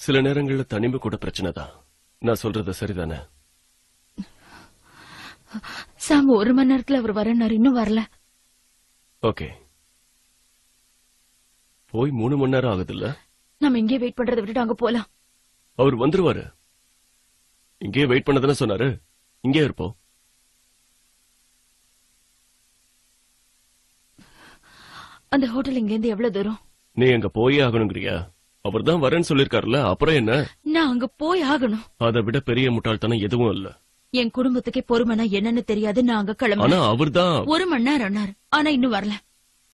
சில நேரங்கள்ல தனிமை கூட பிரச்சனை தான் நான் சொல்றது சரிதானே சாம் ஒரு மணி நேரத்துல அவர் வரேன்னாரு இன்னும் வரல ஓகே போய் மூணு மணி நேரம் ஆகுதுல்ல நம்ம இங்கே வெயிட் பண்றதை விட்டுட்டு அங்க போலாம் அவர் வந்துருவாரு இங்கேயே வெயிட் பண்ணதானே சொன்னாரு இங்கே இருப்போம் அந்த ஹோட்டல் இங்க இருந்து எவ்வளவு தூரம் நீ அங்க போயே ஆகணுங்கிறியா அவர் தான் வரேன்னு சொல்லிருக்காருல்ல அப்புறம் என்ன நான் அங்க போய் ஆகணும் அதை விட பெரிய முட்டாள்தனம் எதுவும் இல்ல என் குடும்பத்துக்கே பொறுமைனா என்னன்னு தெரியாது நான் அங்க ஆனா கிளம்புறேன் அவர்தான் ஒரு மணி நேரம் ஆனாரு ஆனா இன்னும் வரல